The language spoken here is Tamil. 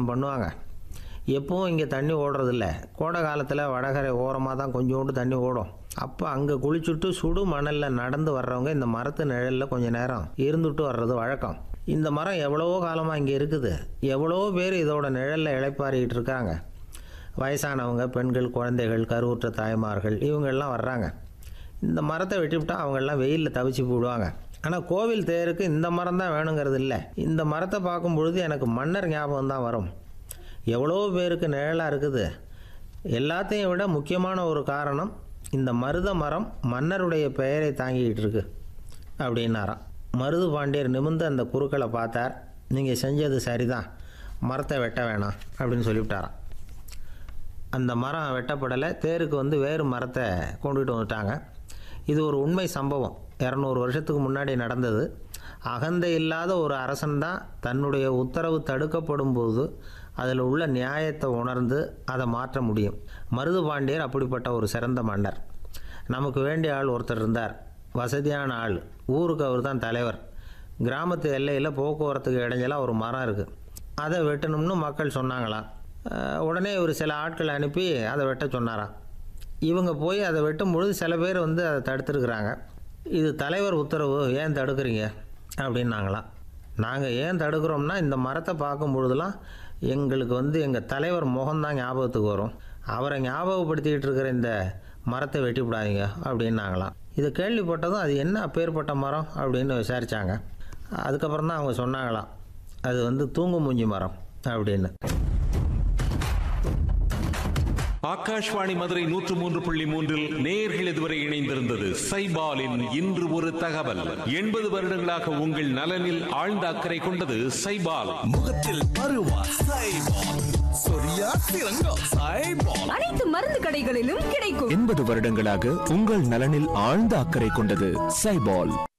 விவசாயம் பண்ணுவாங்க எப்பவும் இங்கே தண்ணி ஓடுறதில்ல கோடை காலத்தில் வடகரை ஓரமாக தான் கொஞ்சோண்டு தண்ணி ஓடும் அப்போ அங்கே குளிச்சுட்டு சுடு மணலில் நடந்து வர்றவங்க இந்த மரத்து நிழலில் கொஞ்ச நேரம் இருந்துட்டு வர்றது வழக்கம் இந்த மரம் எவ்வளவோ காலமாக இங்கே இருக்குது எவ்வளவோ பேர் இதோட நிழலில் இளைப்பாறிக்கிட்டு இருக்காங்க வயசானவங்க பெண்கள் குழந்தைகள் கருவுற்ற தாய்மார்கள் இவங்கெல்லாம் வர்றாங்க இந்த மரத்தை வெட்டிவிட்டா அவங்கெல்லாம் வெயிலில் தவிச்சு போடுவாங்க ஆனால் கோவில் தேருக்கு இந்த மரம் தான் வேணுங்கிறது இல்லை இந்த மரத்தை பார்க்கும் பொழுது எனக்கு மன்னர் ஞாபகம் தான் வரும் எவ்வளோ பேருக்கு நிழலாக இருக்குது எல்லாத்தையும் விட முக்கியமான ஒரு காரணம் இந்த மருத மரம் மன்னருடைய பெயரை தாங்கிக்கிட்டு இருக்கு அப்படின்னாராம் மருது பாண்டியர் நிமிர்ந்து அந்த குறுக்களை பார்த்தார் நீங்கள் செஞ்சது சரிதான் மரத்தை வெட்ட வேணாம் அப்படின்னு சொல்லிவிட்டாராம் அந்த மரம் வெட்டப்படலை தேருக்கு வந்து வேறு மரத்தை கொண்டுகிட்டு வந்துட்டாங்க இது ஒரு உண்மை சம்பவம் இரநூறு வருஷத்துக்கு முன்னாடி நடந்தது அகந்தை இல்லாத ஒரு அரசன் தான் தன்னுடைய உத்தரவு தடுக்கப்படும் போது அதில் உள்ள நியாயத்தை உணர்ந்து அதை மாற்ற முடியும் மருது பாண்டியர் அப்படிப்பட்ட ஒரு சிறந்த மன்னர் நமக்கு வேண்டிய ஆள் ஒருத்தர் இருந்தார் வசதியான ஆள் ஊருக்கு அவர் தான் தலைவர் கிராமத்து எல்லையில் போக்குவரத்துக்கு இடைஞ்சலாக ஒரு மரம் இருக்குது அதை வெட்டணும்னு மக்கள் சொன்னாங்களாம் அஹ் உடனே ஒரு சில ஆட்களை அனுப்பி அதை வெட்ட சொன்னாராம் இவங்க போய் அதை வெட்டும் பொழுது சில பேர் வந்து அதை தடுத்துருக்குறாங்க இது தலைவர் உத்தரவு ஏன் தடுக்கிறீங்க அப்படின்னாங்களாம் நாங்கள் ஏன் தடுக்கிறோம்னா இந்த மரத்தை பார்க்கும் பொழுதுலாம் எங்களுக்கு வந்து எங்கள் தலைவர் முகம்தான் ஞாபகத்துக்கு வரும் அவரை ஞாபகப்படுத்திக்கிட்டு இருக்கிற இந்த மரத்தை வெட்டிவிடாதீங்க அப்படின்னாங்களாம் இதை கேள்விப்பட்டதும் அது என்ன அப்பேற்பட்ட மரம் அப்படின்னு விசாரித்தாங்க அதுக்கப்புறம் தான் அவங்க சொன்னாங்களாம் அது வந்து தூங்கு மூஞ்சி மரம் அப்படின்னு ஆகாஷ்வாணி மதுரை நூற்று மூன்று புள்ளி மூன்றில் நேர்கள் இதுவரை இணைந்திருந்தது சைபாலின் இன்று ஒரு தகவல் எண்பது வருடங்களாக உங்கள் நலனில் ஆழ்ந்த அக்கறை கொண்டது சைபால் முகத்தில் பருவா சைபால் சொரியா சிறங்கோ சைபால் அனைத்து மருந்து கடைகளிலும் கிடைக்கும் எண்பது வருடங்களாக உங்கள் நலனில் ஆழ்ந்த அக்கறை கொண்டது சைபால்